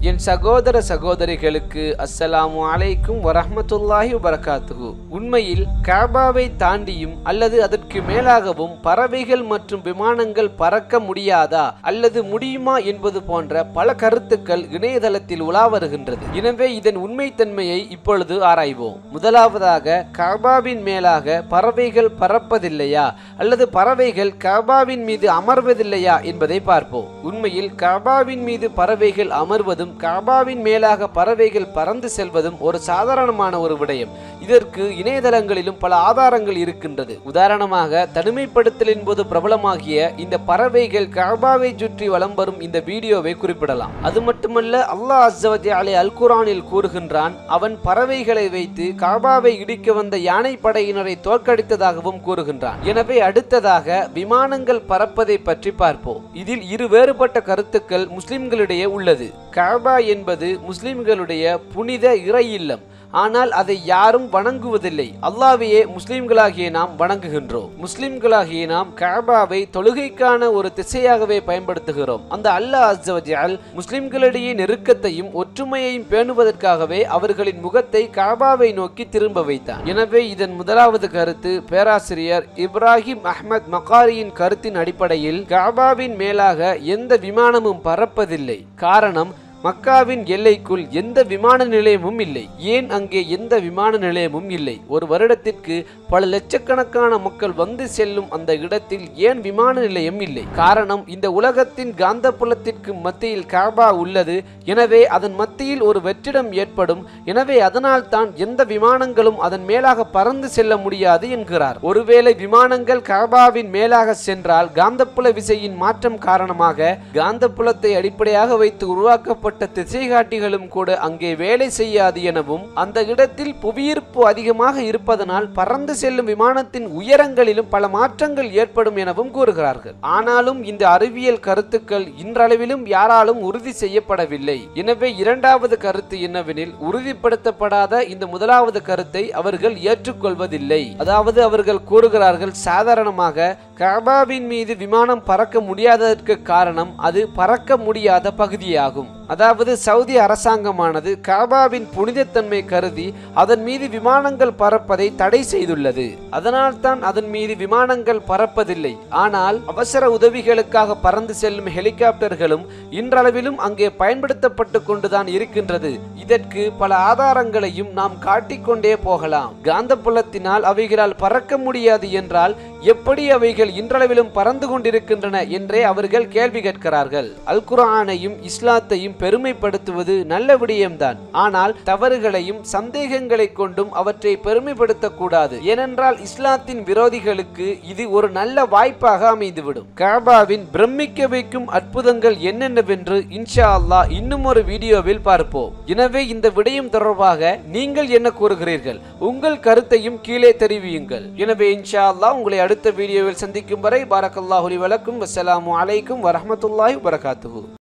என் சகோதர சகோதரிகளுக்கு அஸ்ஸலாமு அலைக்கும் வரஹ்மத்துல்லாஹி வபரகாத்துஹு உண்மையில் காபாவை தாண்டியும் அல்லது அதற்கு மேலாகவும் பறவைகள் மற்றும் விமானங்கள் பறக்க முடியாதா அல்லது முடியுமா என்பது போன்ற பல கருத்துக்கள் இணையதளத்தில் உலா வருகின்றது எனவே இதன் உண்மைத்தன்மையை இப்பொழுது ஆராய்வோம் முதலாவதாக காபாவின் மேலாக பறவைகள் பறப்பதில்லையா அல்லது பறவைகள் காபாவின் மீது அமர்வதில்லையா என்பதை பார்ப்போம் உண்மையில் காபாவின் மீது பறவைகள் அமர்வதும் காபாவின் மேலாக பறவைகள் பறந்து செல்வதும் ஒரு சாதாரணமான ஒரு விடயம் இதற்கு இணையதளங்களிலும் பல ஆதாரங்கள் இருக்கின்றது உதாரணமாக தனிமைப்படுத்தலின் போது பிரபலமாகிய இந்த பறவைகள் காபாவை சுற்றி வலம் வரும் இந்த வீடியோவை குறிப்பிடலாம் அது மட்டுமல்ல அல்லாஹ் அஸ்ஸவஜி அலை அல் குரானில் கூறுகின்றான் அவன் பறவைகளை வைத்து காபாவை இடிக்க வந்த யானை படையினரை தோற்கடித்ததாகவும் கூறுகின்றான் எனவே அடுத்ததாக விமானங்கள் பறப்பதை பற்றி பார்ப்போம் இதில் இரு வேறுபட்ட கருத்துக்கள் முஸ்லிம்களிடையே உள்ளது காபா என்பது முஸ்லிம்களுடைய புனித இறை இல்லம் ஆனால் அதை யாரும் வணங்குவதில்லை அல்லாவையே முஸ்லிம்களாகிய நாம் வணங்குகின்றோம் முஸ்லிம்களாகிய நாம் காபாவை தொழுகைக்கான ஒரு திசையாகவே பயன்படுத்துகிறோம் அந்த அல்லாஹ் அஸ்ஸவஜல் முஸ்லிம்களிடையே நெருக்கத்தையும் ஒற்றுமையையும் பேணுவதற்காகவே அவர்களின் முகத்தை காபாவை நோக்கி திரும்ப வைத்தான் எனவே இதன் முதலாவது கருத்து பேராசிரியர் இப்ராஹிம் அஹ்மத் மகாரியின் கருத்தின் அடிப்படையில் காபாவின் மேலாக எந்த விமானமும் பறப்பதில்லை காரணம் மக்காவின் எல்லைக்குள் எந்த விமான நிலையமும் இல்லை ஏன் அங்கே எந்த விமான நிலையமும் இல்லை ஒரு வருடத்திற்கு பல லட்சக்கணக்கான மக்கள் வந்து செல்லும் அந்த இடத்தில் ஏன் விமான நிலையம் இல்லை காரணம் இந்த உலகத்தின் காந்தப்புலத்திற்கு மத்தியில் காபா உள்ளது எனவே அதன் மத்தியில் ஒரு வெற்றிடம் ஏற்படும் எனவே அதனால் தான் எந்த விமானங்களும் அதன் மேலாக பறந்து செல்ல முடியாது என்கிறார் ஒருவேளை விமானங்கள் காபாவின் மேலாக சென்றால் காந்தப்புல விசையின் மாற்றம் காரணமாக காந்தப்புலத்தை அடிப்படையாக வைத்து உருவாக்கப்பட்ட ஏற்பட்ட திசைகாட்டிகளும் கூட அங்கே வேலை செய்யாது எனவும் அந்த இடத்தில் புவியீர்ப்பு அதிகமாக இருப்பதனால் பறந்து செல்லும் விமானத்தின் உயரங்களிலும் பல மாற்றங்கள் ஏற்படும் எனவும் கூறுகிறார்கள் ஆனாலும் இந்த அறிவியல் கருத்துக்கள் இன்றளவிலும் யாராலும் உறுதி செய்யப்படவில்லை எனவே இரண்டாவது கருத்து என்னவெனில் உறுதிப்படுத்தப்படாத இந்த முதலாவது கருத்தை அவர்கள் ஏற்றுக்கொள்வதில்லை அதாவது அவர்கள் கூறுகிறார்கள் சாதாரணமாக கபாவின் மீது விமானம் பறக்க முடியாததற்கு காரணம் அது பறக்க முடியாத பகுதியாகும் அதாவது சவுதி அரசாங்கமானது காபாவின் புனிதத்தன்மை கருதி அதன் மீது விமானங்கள் பறப்பதை தடை செய்துள்ளது அதனால் தான் அதன் மீது விமானங்கள் பறப்பதில்லை ஆனால் அவசர உதவிகளுக்காக பறந்து செல்லும் ஹெலிகாப்டர்களும் இன்றளவிலும் அங்கே பயன்படுத்தப்பட்டு கொண்டுதான் இருக்கின்றது இதற்கு பல ஆதாரங்களையும் நாம் காட்டிக்கொண்டே போகலாம் காந்தப்புலத்தினால் அவைகளால் பறக்க முடியாது என்றால் எப்படி அவைகள் இன்றளவிலும் பறந்து கொண்டிருக்கின்றன என்றே அவர்கள் கேள்வி கேட்கிறார்கள் அல் குரானையும் இஸ்லாத்தையும் பெருமைப்படுத்துவது நல்ல விடயம்தான் ஆனால் தவறுகளையும் சந்தேகங்களை கொண்டும் அவற்றை பெருமைப்படுத்தக் கூடாது ஏனென்றால் இஸ்லாத்தின் விரோதிகளுக்கு இது ஒரு நல்ல வாய்ப்பாக அமைந்துவிடும் காபாவின் பிரமிக்க வைக்கும் அற்புதங்கள் என்னென்னவென்று இன்ஷா அல்லாஹ் இன்னும் ஒரு வீடியோவில் பார்ப்போம் எனவே இந்த விடயம் தொடர்பாக நீங்கள் என்ன கூறுகிறீர்கள் உங்கள் கருத்தையும் கீழே தெரிவியுங்கள் எனவே இன்ஷா அல்லாஹ் உங்களை அடுத்த வீடியோவில் சந்திக்கும் வரை பாரக்கல்லாஹுலி வலக்கும் வசலாமு அலைக்கும் வரஹமத்துல்லாஹி வரகாத்துஹு